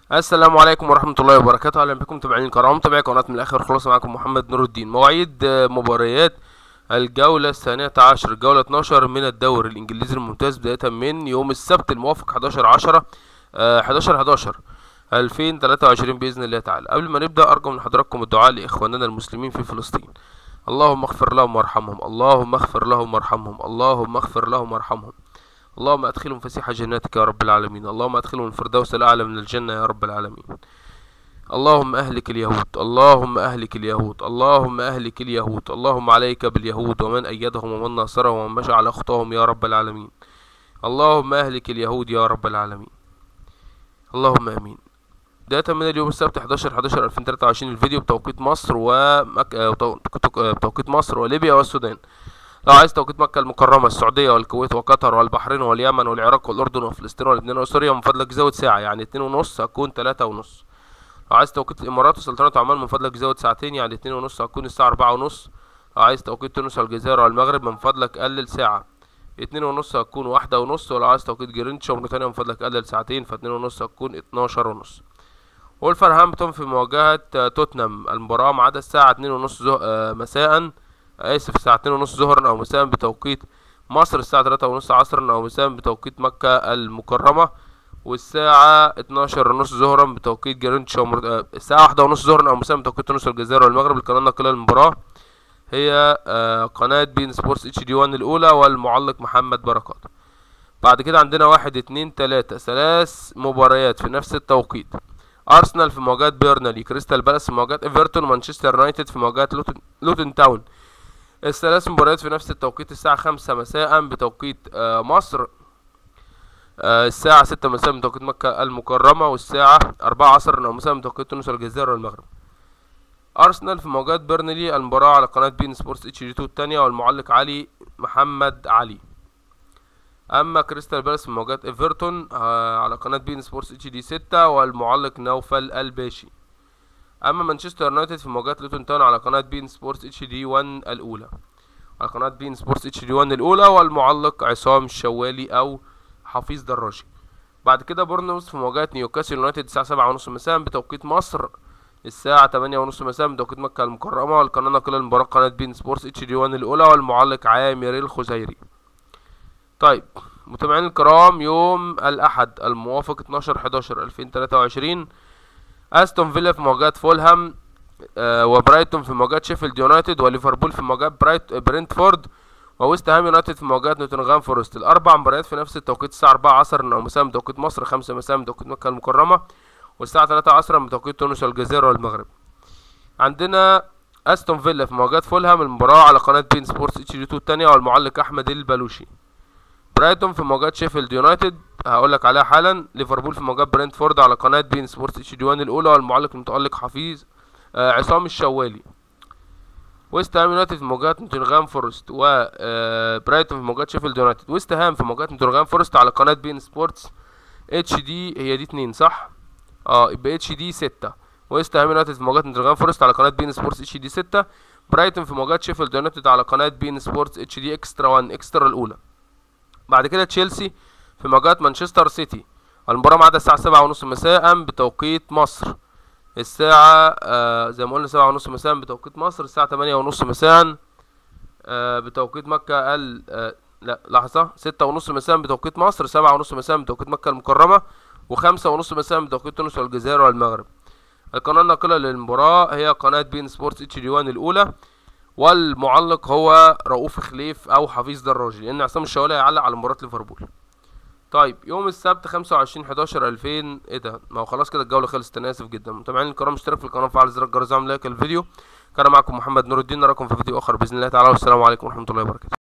السلام عليكم ورحمة الله وبركاته أهلا بكم متابعين الكرام متابعي قناة من الآخر خلاص معكم محمد نور الدين مواعيد آه، مباريات الجولة الثانية عشر الجولة 12 من الدوري الإنجليزي الممتاز بداية من يوم السبت الموافق 11 10 11 11 2023 بإذن الله تعالى قبل ما نبدأ أرجو من حضراتكم الدعاء لإخواننا المسلمين في فلسطين اللهم اغفر لهم وارحمهم اللهم اغفر لهم وارحمهم اللهم اغفر لهم وارحمهم اللهم ادخلهم فسيح جناتك يا رب العالمين اللهم ادخلهم الفردوس الاعلى من الجنه يا رب العالمين اللهم اهلك اليهود اللهم اهلك اليهود اللهم اهلك اليهود اللهم عليك باليهود ومن ايدهم ومن ناصرهم ومن مشى على خطاهم يا رب العالمين اللهم اهلك اليهود يا رب العالمين اللهم امين بداية من اليوم السبت 11 11 2023 الفيديو بتوقيت مصر ومك... آه، بتو- آه، بتوقيت مصر وليبيا والسودان لو عايز توقيت مكة المكرمة السعودية والكويت وقطر والبحرين واليمن والعراق والأردن وفلسطين ولبنان وسوريا من فضلك زود ساعة يعني اتنين ونص هتكون تلاتة ونص لو عايز توقيت الإمارات وسلطنة عمان من فضلك زود ساعتين يعني اتنين ونص هتكون الساعة أربعة ونص لو عايز توقيت تونس والجزائر والمغرب من فضلك قلل ساعة اتنين ونص هتكون واحدة ونص ولو عايز توقيت جرينتش وموريتانيا من فضلك قلل ساعتين فاتنين ونص هتكون اتناشر ونص وولفرهامبتون في مواجهة آه، توتنهام المباراة ميعادها الساعة اتنين ونص زه... آه، مساء آسف الساعة اتنين ونص ظهرا أو مساء بتوقيت مصر الساعة تلاتة ونص عصرا أو مساء بتوقيت مكة المكرمة والساعة اتناشر ونص ظهرا بتوقيت جرينتش ومر... آه، الساعة واحدة ونص ظهرا أو مساء بتوقيت تونس والجزائر والمغرب القناة الناقلة للمباراة هي آه، قناة بين سبورتس اتش دي 1 الأولى والمعلق محمد بركات بعد كده عندنا واحد اتنين تلاتة ثلاث مباريات في نفس التوقيت ارسنال في مواجهة بيرنلي كريستال بالاس في مواجهة ايفرتون مانشستر يونايتد في مواجهة لوتن, لوتن تاون الثلاث مباريات في نفس التوقيت الساعة خمسة مساء بتوقيت آه، مصر آه، الساعة ستة مساء بتوقيت مكة المكرمة والساعة أربعة عصرا أو مساء بتوقيت تونس والجزائر والمغرب أرسنال في مواجهة بيرنلي المباراة على قناة بين سبورتس اتش دي 2 التانية والمعلق علي محمد علي اما كريستال بالاس في مواجهة ايفرتون آه، على قناة بين سبورتس اتش دي 6 والمعلق نوفل الباشي اما مانشستر يونايتد في مواجهة لوتون تاون على قناة بين سبورتس اتش دي 1 الاولى على قناة بين سبورتس اتش دي 1 الاولى والمعلق عصام الشوالي او حفيظ دراجي بعد كده بورنموث في مواجهة نيوكاسل يونايتد الساعة سبعة ونص مساء بتوقيت مصر الساعة تمانية ونص مساء بتوقيت مكة المكرمة والقناة ناقلة المباراة قناة بين سبورتس اتش دي 1 الاولى والمعلق عامر الخزيري طيب متابعين الكرام يوم الأحد الموافق 12 11 2023 أستون فيلا في مواجهة فولهام آه وبرايتون في مواجهة شيفيلد يونايتد وليفربول في مواجهة برايت برينتفورد وويست هام يونايتد في مواجهة نوتنغهام فورست الأربع مباريات في نفس التوقيت الساعة 4 عصرا أو مساء بتوقيت مصر 5 مساء بتوقيت مكة المكرمة والساعة 3 عصرا بتوقيت تونس والجزائر والمغرب عندنا أستون فيلا في مواجهة فولهام المباراة على قناة بين سبورتس اتش دي 2 التانية والمعلق أحمد البلوشي برايتون في مواجهة شيفيلد يونايتد هقول لك عليها حالا ليفربول في مواجهة برينتفورد على قناة بين سبورتس اتش دي 1 الاولى والمعلق المتألق حفيظ آه عصام الشوالي ويست هام يونايتد في مواجهة نوتنغهام فورست وبرايتون في مواجهة شيفيلد يونايتد ويست هام في مواجهة نوتنغهام فورست على قناة بين سبورتس اتش دي هي دي اتنين صح اه يبقى اتش دي ستة ويست هام يونايتد في مواجهة نوتنغهام فورست على قناة بين سبورتس اتش دي ستة برايتون في مواجهة شيفيلد يونايتد على قناة بين سبورتس اتش دي اكسترا 1 اكسترا الاولى بعد كده تشيلسي في مواجهة مانشستر سيتي المباراة ميعادها الساعة سبعة ونص مساء بتوقيت مصر الساعة آه زي ما قلنا سبعة ونص مساء بتوقيت مصر الساعة تمانية ونص مساء آه بتوقيت مكة ال آه لا لحظة ستة ونص مساء بتوقيت مصر سبعة ونص مساء بتوقيت مكة المكرمة وخمسة ونص مساء بتوقيت تونس والجزائر والمغرب القناة الناقلة للمباراة هي قناة بين سبورتس اتش دي 1 الأولى والمعلق هو رؤوف خليف او حفيظ دراجي لان عصام الشوالي هيعلق على مباراه ليفربول طيب يوم السبت 25 11 2000 ايه ده ما هو خلاص كده الجوله خلصت انا اسف جدا متابعين الكرام اشترك في القناه وفعل زر الجرس واعمل لايك الفيديو كان معكم محمد نور الدين نراكم في فيديو اخر باذن الله تعالى والسلام عليكم ورحمه الله وبركاته